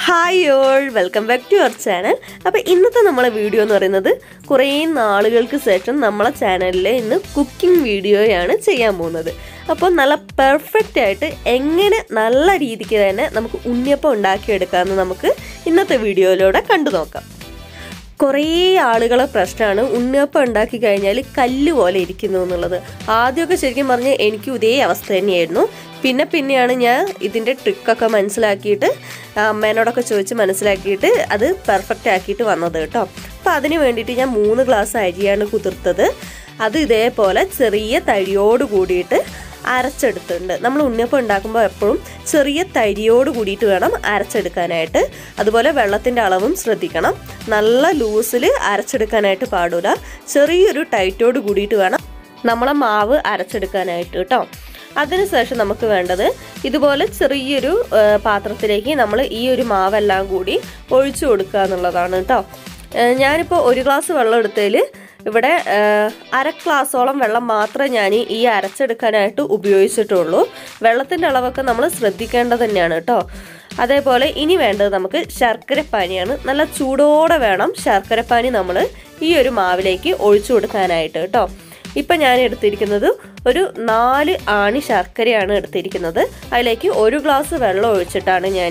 hi all welcome back to our channel അപ്പോൾ ഇന്നത്തെ നമ്മളെ വീഡിയോ എന്ന് പറയുന്നത് കുറേ നാളുകൾക്ക് ശേഷം നമ്മളെ ചാനലിൽ ഇന്ന് കുക്കിംഗ് വീഡിയോയാണ് ചെയ്യാൻ പോകുന്നത് അപ്പോൾ നല്ല പെർഫെക്റ്റ് ആയിട്ട് എങ്ങനെ നല്ല രീതിക്ക് തന്നെ നമുക്ക് ഉണ്ണിയപ്പം ഉണ്ടാക്കിയെടുക്കാമെന്ന് നമുക്ക് ഇന്നത്തെ വീഡിയോയിലൂടെ കണ്ടു നോക്കാം കുറേ ആളുകളെ പ്രശ്നമാണ് ഉണ്ണിയപ്പം ഉണ്ടാക്കി കഴിഞ്ഞാൽ കല്ല് പോലെ ഇരിക്കുന്നു എന്നുള്ളത് ആദ്യമൊക്കെ ശരിക്കും പറഞ്ഞാൽ എനിക്കും ഇതേ അവസ്ഥ തന്നെയായിരുന്നു പിന്നെ പിന്നെയാണ് ഞാൻ ഇതിൻ്റെ ട്രിക്കൊക്കെ മനസ്സിലാക്കിയിട്ട് അമ്മേനോടൊക്കെ ചോദിച്ച് മനസ്സിലാക്കിയിട്ട് അത് പെർഫെക്റ്റ് ആക്കിയിട്ട് വന്നത് കേട്ടോ അപ്പോൾ അതിന് വേണ്ടിയിട്ട് ഞാൻ മൂന്ന് ഗ്ലാസ് അരിയാണ് കുതിർത്തത് അത് ഇതേപോലെ ചെറിയ തരിയോട് കൂടിയിട്ട് അരച്ചെടുത്തിട്ടുണ്ട് നമ്മൾ ഉണ്ണിയപ്പം ഉണ്ടാക്കുമ്പോൾ എപ്പോഴും ചെറിയ തരിയോട് കൂടിയിട്ട് വേണം അരച്ചെടുക്കാനായിട്ട് അതുപോലെ വെള്ളത്തിൻ്റെ അളവും ശ്രദ്ധിക്കണം നല്ല ലൂസിൽ അരച്ചെടുക്കാനായിട്ട് പാടില്ല ചെറിയൊരു ടൈറ്റോട് കൂടിയിട്ട് വേണം നമ്മളെ മാവ് അരച്ചെടുക്കാനായിട്ട് കേട്ടോ അതിനുശേഷം നമുക്ക് വേണ്ടത് ഇതുപോലെ ചെറിയൊരു ആ, പാത്രത്തിലേക്ക് നമ്മൾ ഈ ഒരു മാവെല്ലാം കൂടി ഒഴിച്ചു കൊടുക്കുക എന്നുള്ളതാണ് കേട്ടോ ഞാനിപ്പോൾ ഒരു ഗ്ലാസ് വെള്ളം എടുത്തതിൽ ഇവിടെ ആ, അര ഗ്ലാസോളം വെള്ളം മാത്രമേ ഞാൻ ഈ അരച്ചെടുക്കാനായിട്ട് ഉപയോഗിച്ചിട്ടുള്ളൂ വെള്ളത്തിൻ്റെ അളവൊക്കെ നമ്മൾ ശ്രദ്ധിക്കേണ്ടത് തന്നെയാണ് കേട്ടോ അതേപോലെ ഇനി വേണ്ടത് നമുക്ക് ശർക്കരപ്പാനിയാണ് നല്ല ചൂടോടെ വേണം ശർക്കരപ്പാനി നമ്മൾ ഈ ഒരു മാവിലേക്ക് ഒഴിച്ചു കൊടുക്കാനായിട്ട് കേട്ടോ ഇപ്പം ഞാൻ എടുത്തിരിക്കുന്നത് ഒരു നാല് ആണി ശർക്കരയാണ് എടുത്തിരിക്കുന്നത് അതിലേക്ക് ഒരു ഗ്ലാസ് വെള്ളം ഒഴിച്ചിട്ടാണ് ഞാൻ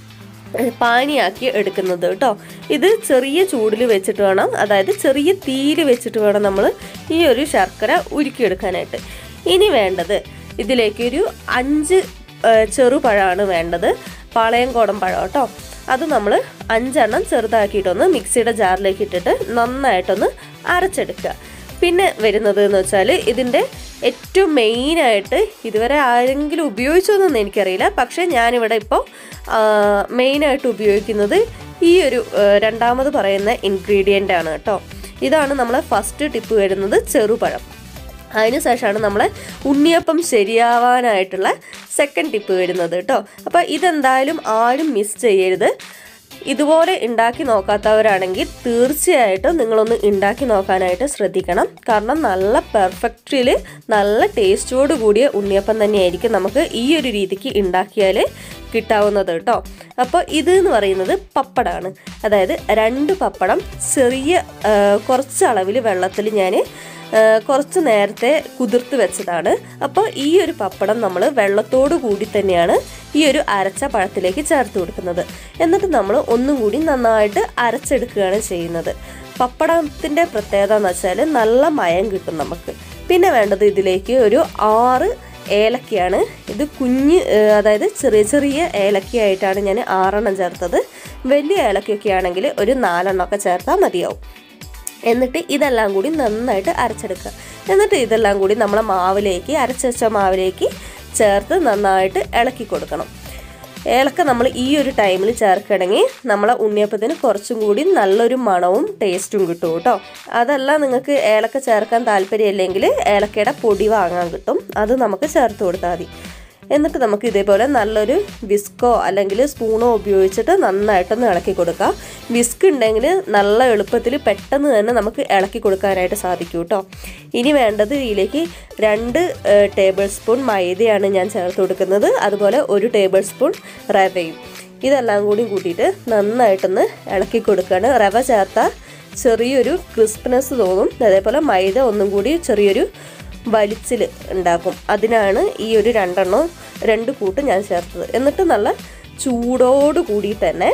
പാനിയാക്കി എടുക്കുന്നത് കേട്ടോ ഇത് ചെറിയ ചൂടിൽ വെച്ചിട്ട് വേണം അതായത് ചെറിയ തീയിൽ വെച്ചിട്ട് വേണം നമ്മൾ ഈ ഒരു ശർക്കര ഉരുക്കിയെടുക്കാനായിട്ട് ഇനി വേണ്ടത് ഇതിലേക്ക് ഒരു അഞ്ച് ആ, ചെറുപഴമാണ് വേണ്ടത് പാളയംകോടൻ പഴം കേട്ടോ അത് നമ്മൾ അഞ്ചെണ്ണം ചെറുതാക്കിയിട്ടൊന്ന് മിക്സിയുടെ ജാറിലേക്ക് ഇട്ടിട്ട് നന്നായിട്ടൊന്ന് അരച്ചെടുക്കുക പിന്നെ വരുന്നത് എന്ന് വെച്ചാൽ ഇതിൻ്റെ ഏറ്റവും മെയിനായിട്ട് ഇതുവരെ ആരെങ്കിലും ഉപയോഗിച്ചോന്നൊന്നും എനിക്കറിയില്ല പക്ഷേ ഞാനിവിടെ ഇപ്പോൾ മെയിനായിട്ട് ഉപയോഗിക്കുന്നത് ഈ ഒരു ആ, രണ്ടാമത് പറയുന്ന ഇൻഗ്രീഡിയൻ്റ് ആണ് കേട്ടോ ഇതാണ് നമ്മളെ ഫസ്റ്റ് ടിപ്പ് വരുന്നത് ചെറുപഴം അതിനുശേഷമാണ് നമ്മളെ ഉണ്ണിയപ്പം ശരിയാവാനായിട്ടുള്ള സെക്കൻഡ് ടിപ്പ് വരുന്നത് കേട്ടോ അപ്പോൾ ഇതെന്തായാലും ആരും മിസ് ചെയ്യരുത് ഇതുപോലെ ഉണ്ടാക്കി നോക്കാത്തവരാണെങ്കിൽ തീർച്ചയായിട്ടും നിങ്ങളൊന്ന് ഉണ്ടാക്കി നോക്കാനായിട്ട് ശ്രദ്ധിക്കണം കാരണം നല്ല പെർഫെക്റ്റിൽ നല്ല ടേസ്റ്റോട് കൂടിയ ഉണ്ണിയപ്പം തന്നെയായിരിക്കും നമുക്ക് ഈ ഒരു രീതിക്ക് ഉണ്ടാക്കിയാൽ കിട്ടാവുന്നത് കേട്ടോ അപ്പോൾ ഇത് എന്ന് പറയുന്നത് പപ്പടമാണ് അതായത് രണ്ട് പപ്പടം ചെറിയ ആ, കുറച്ച് അളവിൽ വെള്ളത്തിൽ ഞാൻ കുറച്ച് നേരത്തെ കുതിർത്ത് വെച്ചതാണ് അപ്പോൾ ഈ ഒരു പപ്പടം നമ്മൾ വെള്ളത്തോടു കൂടി തന്നെയാണ് ഈ ഒരു അരച്ച പഴത്തിലേക്ക് ചേർത്ത് കൊടുക്കുന്നത് എന്നിട്ട് നമ്മൾ ഒന്നും കൂടി നന്നായിട്ട് അരച്ചെടുക്കുകയാണ് ചെയ്യുന്നത് പപ്പടത്തിൻ്റെ പ്രത്യേകത എന്ന് വെച്ചാൽ നല്ല മയം കിട്ടും നമുക്ക് പിന്നെ വേണ്ടത് ഇതിലേക്ക് ഒരു ആറ് ഏലക്കയാണ് ഇത് കുഞ്ഞ് ഏഹ്, അതായത് ചെറിയ ചെറിയ ഏലക്കയായിട്ടാണ് ഞാൻ ആറെണ്ണം ചേർത്തത് വലിയ ഏലക്കയൊക്കെ ആണെങ്കിൽ ഒരു നാലെണ്ണമൊക്കെ ചേർത്താൽ മതിയാവും എന്നിട്ട് ഇതെല്ലാം കൂടി നന്നായിട്ട് അരച്ചെടുക്കുക എന്നിട്ട് ഇതെല്ലാം കൂടി നമ്മളെ മാവിലേക്ക് അരച്ച് വെച്ച മാവിലേക്ക് ചേർത്ത് നന്നായിട്ട് ഇളക്കി കൊടുക്കണം ഏലക്ക നമ്മൾ ഈ ഒരു ടൈമിൽ ചേർക്കണമെങ്കിൽ നമ്മളെ ഉണ്ണിയപ്പത്തിന് കുറച്ചും കൂടി നല്ലൊരു മണവും ടേസ്റ്റും കിട്ടും കേട്ടോ അതല്ല നിങ്ങൾക്ക് ഏലക്ക ചേർക്കാൻ താല്പര്യമില്ലെങ്കിൽ ഏലക്കയുടെ പൊടി വാങ്ങാൻ കിട്ടും അത് നമുക്ക് ചേർത്ത് കൊടുത്താൽ മതി എന്നിട്ട് നമുക്ക് ഇതേപോലെ നല്ലൊരു വിസ്കോ അല്ലെങ്കിൽ സ്പൂണോ ഉപയോഗിച്ചിട്ട് നന്നായിട്ടൊന്ന് ഇളക്കി കൊടുക്കാം വിസ്ക് ഉണ്ടെങ്കിൽ നല്ല എളുപ്പത്തിൽ പെട്ടെന്ന് തന്നെ നമുക്ക് ഇളക്കി കൊടുക്കാനായിട്ട് സാധിക്കും കേട്ടോ ഇനി വേണ്ടത് ഇതിലേക്ക് രണ്ട് ടേബിൾ സ്പൂൺ മൈദയാണ് ഞാൻ ചേർത്ത് കൊടുക്കുന്നത് അതുപോലെ ഒരു ടേബിൾ സ്പൂൺ റവയും ഇതെല്ലാം കൂടി കൂട്ടിയിട്ട് നന്നായിട്ടൊന്ന് ഇളക്കി കൊടുക്കുകയാണ് റവ ചേർത്താൽ ചെറിയൊരു ക്രിസ്പിനെസ് തോന്നും അതേപോലെ മൈദ ഒന്നും കൂടി ചെറിയൊരു വലിച്ചിൽ ഉണ്ടാക്കും അതിനാണ് ഈ ഒരു രണ്ടെണ്ണം രണ്ട് കൂട്ട് ഞാൻ ചേർത്തത് എന്നിട്ട് നല്ല ചൂടോട് കൂടി തന്നെ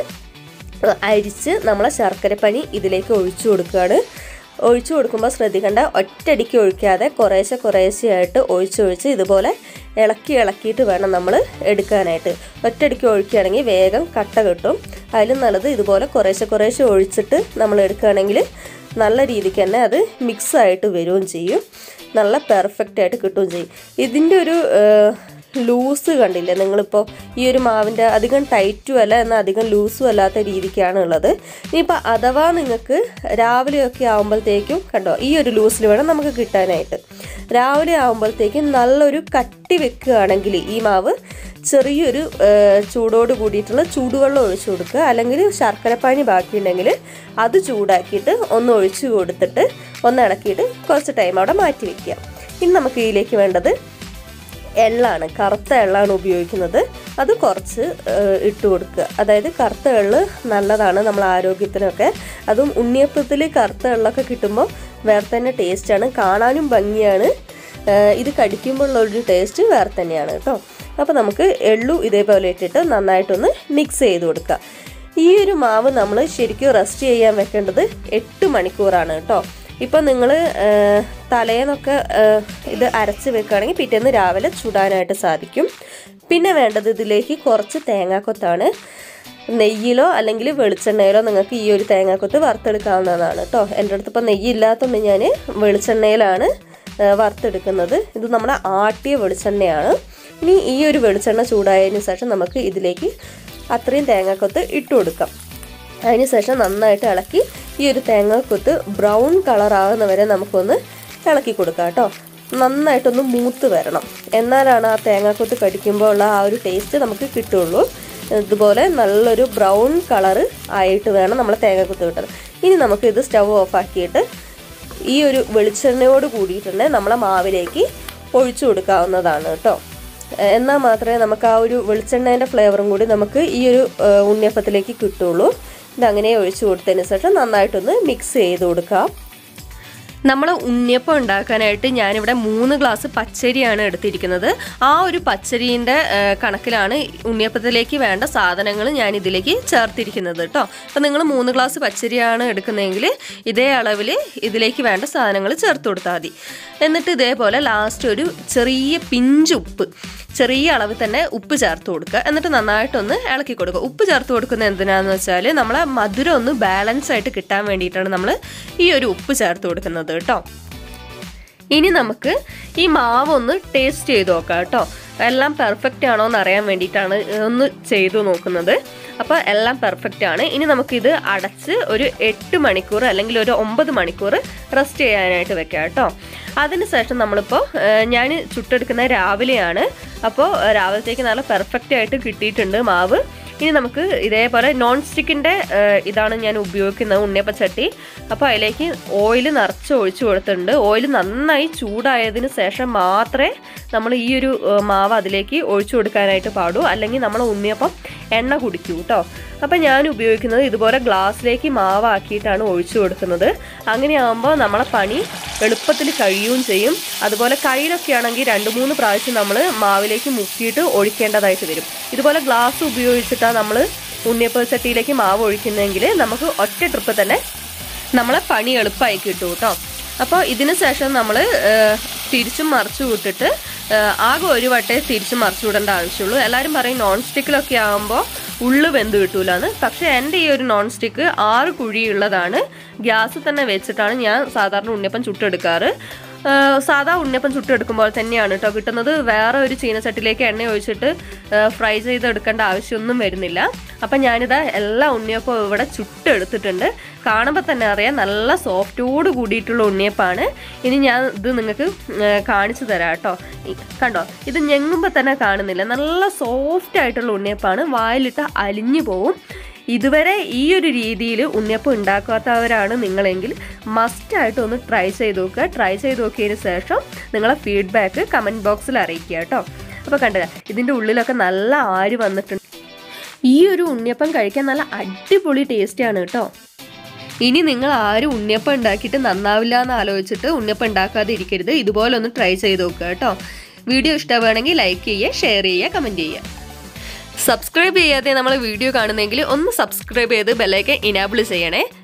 അരിച്ച് നമ്മളെ ശർക്കരപ്പനി ഇതിലേക്ക് ഒഴിച്ചു കൊടുക്കുകയാണ് ഒഴിച്ചു കൊടുക്കുമ്പോൾ ശ്രദ്ധിക്കേണ്ട ഒറ്റയടിക്ക് ഒഴിക്കാതെ കുറേശ്ശെ കുറേശ്ശെയായിട്ട് ഒഴിച്ചൊഴിച്ച് ഇതുപോലെ ഇളക്കി ഇളക്കിയിട്ട് വേണം നമ്മൾ എടുക്കാനായിട്ട് ഒറ്റയടിക്ക് ഒഴിക്കുകയാണെങ്കിൽ വേഗം കട്ട കിട്ടും അതിലും നല്ലത് ഇതുപോലെ കുറേശ്ശെ കുറേശ്ശെ ഒഴിച്ചിട്ട് നമ്മൾ എടുക്കുകയാണെങ്കിൽ നല്ല രീതിക്ക് തന്നെ അത് മിക്സ് ആയിട്ട് വരികയും ചെയ്യും നല്ല പെർഫെക്റ്റ് ആയിട്ട് കിട്ടുകയും ചെയ്യും ഇതിൻ്റെ ഒരു ലൂസ് കണ്ടില്ലേ നിങ്ങളിപ്പോൾ ഈ ഒരു മാവിൻ്റെ അധികം ടൈറ്റും അല്ല എന്നാൽ അധികം ലൂസും അല്ലാത്ത രീതിക്കാണ് ഉള്ളത് ഇനിയിപ്പോൾ അഥവാ നിങ്ങൾക്ക് രാവിലെയൊക്കെ ആകുമ്പോഴത്തേക്കും കണ്ടോ ഈ ഒരു ലൂസിൽ വേണം നമുക്ക് കിട്ടാനായിട്ട് രാവിലെ ആകുമ്പോഴത്തേക്കും നല്ലൊരു കട്ടി വെക്കുകയാണെങ്കിൽ ഈ മാവ് ചെറിയൊരു ആ, ചൂടോട് കൂടിയിട്ടുള്ള ചൂടുവെള്ളം ഒഴിച്ചു കൊടുക്കുക അല്ലെങ്കിൽ ശർക്കരപ്പാനി ബാക്കിയുണ്ടെങ്കിൽ അത് ചൂടാക്കിയിട്ട് ഒന്ന് ഒഴിച്ചു കൊടുത്തിട്ട് ഒന്ന് ഇളക്കിയിട്ട് കുറച്ച് ടൈം അവിടെ മാറ്റി വെക്കുക ഇനി നമുക്ക് ഇതിലേക്ക് വേണ്ടത് എള്ളാണ് കറുത്ത എള്ളാണ് ഉപയോഗിക്കുന്നത് അത് കുറച്ച് ഏഹ്, ഇട്ട് കൊടുക്കുക അതായത് കറുത്ത എള്ള് നല്ലതാണ് നമ്മൾ ആരോഗ്യത്തിനൊക്കെ അതും ഉണ്ണിയപ്പത്തിൽ കറുത്ത എള്ളൊക്കെ കിട്ടുമ്പോൾ വേറെ തന്നെ ടേസ്റ്റാണ് കാണാനും ഭംഗിയാണ് ഏഹ്, ഇത് കടിക്കുമ്പോൾ ഉള്ളൊരു ടേസ്റ്റ് വേറെ തന്നെയാണ് കേട്ടോ അപ്പോൾ നമുക്ക് എള്ളു ഇതേപോലെ ഇട്ടിട്ട് നന്നായിട്ടൊന്ന് മിക്സ് ചെയ്ത് കൊടുക്കുക ഈ ഒരു മാവ് നമ്മൾ ശരിക്കും റെസ്റ്റ് ചെയ്യാൻ വെക്കേണ്ടത് എട്ട് മണിക്കൂറാണ് കേട്ടോ ഇപ്പം നിങ്ങൾ തലേന്നൊക്കെ ഏഹ്, ഇത് അരച്ച് വെക്കുകയാണെങ്കിൽ പിറ്റേന്ന് രാവിലെ ചുടാനായിട്ട് സാധിക്കും പിന്നെ വേണ്ടത് ഇതിലേക്ക് കുറച്ച് തേങ്ങാക്കൊത്താണ് നെയ്യിലോ അല്ലെങ്കിൽ വെളിച്ചെണ്ണയിലോ നിങ്ങൾക്ക് ഈ ഒരു തേങ്ങാക്കൊത്ത് വറുത്തെടുക്കാവുന്നതാണ് കേട്ടോ എൻ്റെ അടുത്ത് ഇപ്പം നെയ്യ് ഇല്ലാത്തതുകൊണ്ട് ഞാൻ വെളിച്ചെണ്ണയിലാണ് ഏഹ്, വറുത്തെടുക്കുന്നത് ഇത് നമ്മുടെ ആട്ടിയ വെളിച്ചെണ്ണയാണ് ഇനി ഈ ഒരു വെളിച്ചെണ്ണ ചൂടായതിനു ശേഷം നമുക്ക് ഇതിലേക്ക് അത്രയും തേങ്ങാക്കൊത്ത് ഇട്ട് കൊടുക്കാം അതിനുശേഷം നന്നായിട്ട് ഇളക്കി ഈ ഒരു തേങ്ങാക്കൊത്ത് ബ്രൗൺ കളർ ആകുന്ന വരെ നമുക്കൊന്ന് ഇളക്കി കൊടുക്കാം കേട്ടോ നന്നായിട്ടൊന്ന് മൂത്ത് വരണം എന്നാലാണ് ആ തേങ്ങാക്കൊത്ത് കടിക്കുമ്പോൾ ഉള്ള ആ ഒരു ടേസ്റ്റ് നമുക്ക് കിട്ടുള്ളൂ ഇതുപോലെ നല്ലൊരു ബ്രൗൺ കളറ് ആയിട്ട് വേണം നമ്മൾ തേങ്ങാക്കൊത്ത് കിട്ടുന്നത് ഇനി നമുക്ക് ഇത് സ്റ്റവ് ഓഫ് ആക്കിയിട്ട് ഈ ഒരു വെളിച്ചെണ്ണയോട് കൂടിയിട്ടുണ്ടെ നമ്മളെ മാവിലേക്ക് ഒഴിച്ചു കൊടുക്കാവുന്നതാണ് കേട്ടോ എന്നാൽ മാത്രമേ നമുക്ക് ആ ഒരു വെളിച്ചെണ്ണേൻ്റെ ഫ്ലേവറും കൂടി നമുക്ക് ഈ ഒരു ഏഹ്, ഉണ്ണിയപ്പത്തിലേക്ക് കിട്ടുള്ളൂ ഇതങ്ങനെ ഒഴിച്ചു കൊടുത്തതിന് ശേഷം നന്നായിട്ടൊന്ന് മിക്സ് ചെയ്ത് കൊടുക്കാം നമ്മൾ ഉണ്ണിയപ്പം ഉണ്ടാക്കാനായിട്ട് ഞാനിവിടെ മൂന്ന് ഗ്ലാസ് പച്ചരിയാണ് എടുത്തിരിക്കുന്നത് ആ ഒരു പച്ചരീൻ്റെ കണക്കിലാണ് ഉണ്ണിയപ്പത്തിലേക്ക് വേണ്ട സാധനങ്ങൾ ഞാൻ ഇതിലേക്ക് ചേർത്തിരിക്കുന്നത് കേട്ടോ അപ്പം നിങ്ങൾ മൂന്ന് ഗ്ലാസ് പച്ചരിയാണ് എടുക്കുന്നതെങ്കിൽ ഇതേ അളവിൽ ഇതിലേക്ക് വേണ്ട സാധനങ്ങൾ ചേർത്ത് കൊടുത്താൽ മതി എന്നിട്ട് ഇതേപോലെ ലാസ്റ്റ് ഒരു ചെറിയ പിഞ്ച് ഉപ്പ് ചെറിയ അളവ് തന്നെ ഉപ്പ് ചേർത്ത് കൊടുക്കുക എന്നിട്ട് നന്നായിട്ടൊന്ന് ഇളക്കി കൊടുക്കുക ഉപ്പ് ചേർത്ത് കൊടുക്കുന്നത് എന്തിനാന്ന് വെച്ചാൽ നമ്മളെ മധുരം ഒന്ന് ബാലൻസ് ആയിട്ട് കിട്ടാൻ വേണ്ടിയിട്ടാണ് നമ്മൾ ഈ ഒരു ഉപ്പ് ചേർത്ത് കൊടുക്കുന്നത് കേട്ടോ ഇനി നമുക്ക് ഈ മാവ് ഒന്ന് ടേസ്റ്റ് ചെയ്ത് നോക്കാം കേട്ടോ എല്ലാം പെർഫെക്റ്റ് ആണോ എന്ന് അറിയാൻ വേണ്ടിയിട്ടാണ് ഒന്ന് ചെയ്തു നോക്കുന്നത് അപ്പോൾ എല്ലാം പെർഫെക്റ്റ് ആണ് ഇനി നമുക്കിത് അടച്ച് ഒരു എട്ട് മണിക്കൂർ അല്ലെങ്കിൽ ഒരു ഒമ്പത് മണിക്കൂർ റെസ്റ്റ് ചെയ്യാനായിട്ട് വെക്കാം കേട്ടോ അതിനുശേഷം നമ്മളിപ്പോൾ ഞാൻ ചുട്ടെടുക്കുന്ന രാവിലെയാണ് അപ്പോൾ രാവിലത്തേക്ക് നല്ല പെർഫെക്റ്റ് ആയിട്ട് കിട്ടിയിട്ടുണ്ട് മാവ് ഇനി നമുക്ക് ഇതേപോലെ നോൺ സ്റ്റിക്കിൻ്റെ ഇതാണ് ഞാൻ ഉപയോഗിക്കുന്നത് ഉണ്ണിയപ്പച്ചട്ടി അപ്പോൾ അതിലേക്ക് ഓയിൽ നിറച്ച് ഒഴിച്ചു കൊടുത്തിട്ടുണ്ട് ഓയിൽ നന്നായി ചൂടായതിന് ശേഷം മാത്രമേ നമ്മൾ ഈ ഒരു ഏഹ്, മാവ് അതിലേക്ക് ഒഴിച്ചു കൊടുക്കാനായിട്ട് പാടൂ അല്ലെങ്കിൽ നമ്മൾ ഉണ്ണിയപ്പം എണ്ണ കുടിക്കൂ കേട്ടോ അപ്പം ഞാൻ ഉപയോഗിക്കുന്നത് ഇതുപോലെ ഗ്ലാസ്സിലേക്ക് മാവാക്കിയിട്ടാണ് ഒഴിച്ചു കൊടുക്കുന്നത് അങ്ങനെയാകുമ്പോൾ നമ്മളെ പണി എളുപ്പത്തിൽ കഴിയുകയും ചെയ്യും അതുപോലെ കയ്യിലൊക്കെ ആണെങ്കിൽ രണ്ട് മൂന്ന് പ്രാവശ്യം നമ്മൾ മാവിലേക്ക് മുക്കിയിട്ട് ഒഴിക്കേണ്ടതായിട്ട് വരും ഇതുപോലെ ഗ്ലാസ് ഉപയോഗിച്ചിട്ടാണ് നമ്മൾ ഉണ്ണിയപ്പ ചട്ടിയിലേക്ക് മാവ് ഒഴിക്കുന്നതെങ്കിൽ നമുക്ക് ഒറ്റ ട്രിപ്പ് തന്നെ നമ്മളെ പണി എളുപ്പമായി കിട്ടും കേട്ടോ അപ്പോൾ ഇതിന് ശേഷം നമ്മൾ തിരിച്ചും മറിച്ചു വിട്ടിട്ട് ഏഹ്, ആകെ ഒരു വട്ടേ തിരിച്ചും മറിച്ചു വിടേണ്ട ആവശ്യമുള്ളൂ എല്ലാവരും പറയും നോൺ സ്റ്റിക്കിലൊക്കെ ആകുമ്പോൾ ഉള്ളു വെന്ത് കിട്ടൂലെന്ന് പക്ഷേ എൻ്റെ ഈ ഒരു നോൺ സ്റ്റിക്ക് ആറ് കുഴിയുള്ളതാണ് ഗ്യാസ് തന്നെ വെച്ചിട്ടാണ് ഞാൻ സാധാരണ ഉണ്ണിയപ്പം ചുട്ടെടുക്കാറ് ഏഹ് സാധാ ഉണ്ണിയപ്പം ചുട്ടെടുക്കുമ്പോൾ തന്നെയാണ് കേട്ടോ കിട്ടുന്നത് വേറെ ഒരു ചീനച്ചട്ടിലേക്ക് എണ്ണ ഒഴിച്ചിട്ട് ഫ്രൈ ചെയ്തെടുക്കേണ്ട ആവശ്യമൊന്നും വരുന്നില്ല അപ്പം ഞാനിതാ എല്ലാ ഉണ്ണിയപ്പവും ഇവിടെ ചുട്ടെടുത്തിട്ടുണ്ട് കാണുമ്പോൾ തന്നെ അറിയാം നല്ല സോഫ്റ്റോട് കൂടിയിട്ടുള്ള ഉണ്ണിയപ്പാണ് ഇനി ഞാൻ ഇത് നിങ്ങൾക്ക് ഏഹ് കാണിച്ചു തരാം കേട്ടോ ഈ- കണ്ടോ ഇത് ഞെങ്ങുമ്പോൾ തന്നെ കാണുന്നില്ല നല്ല സോഫ്റ്റ് ആയിട്ടുള്ള ഉണ്ണിയപ്പാണ് വായിലിട്ട് അലിഞ്ഞു പോവും ഇതുവരെ ഈ ഒരു രീതിയിൽ ഉണ്ണിയപ്പം ഉണ്ടാക്കാത്തവരാണ് നിങ്ങളെങ്കിൽ മസ്റ്റായിട്ട് ഒന്ന് ട്രൈ ചെയ്ത് നോക്കുക ട്രൈ ചെയ്ത് നോക്കിയതിന് ശേഷം നിങ്ങളെ ഫീഡ്ബാക്ക് കമൻറ്റ് ബോക്സിൽ അറിയിക്കുക കേട്ടോ അപ്പോൾ കണ്ടത് ഇതിൻ്റെ ഉള്ളിലൊക്കെ നല്ല ആര് വന്നിട്ടുണ്ട് ഈ ഒരു ഉണ്ണിയപ്പം കഴിക്കാൻ നല്ല അടിപൊളി ടേസ്റ്റിയാണ് കേട്ടോ ഇനി നിങ്ങൾ ആരും ഉണ്ണിയപ്പം ഉണ്ടാക്കിയിട്ട് നന്നാവില്ല എന്ന് ആലോചിച്ചിട്ട് ഉണ്ണിയപ്പം ഉണ്ടാക്കാതെ ഇരിക്കരുത് ഇതുപോലെ ഒന്ന് ട്രൈ ചെയ്ത് നോക്കുക കേട്ടോ വീഡിയോ ഇഷ്ടമാണെങ്കിൽ ലൈക്ക് ചെയ്യുക ഷെയർ ചെയ്യുക കമൻറ്റ് ചെയ്യുക സബ്സ്ക്രൈബ് ചെയ്യാതെ നമ്മൾ വീഡിയോ കാണുന്നെങ്കിൽ ഒന്ന് സബ്സ്ക്രൈബ് ചെയ്ത് ബെല്ലൈക്കൻ ഇനാബിൾ ചെയ്യണേ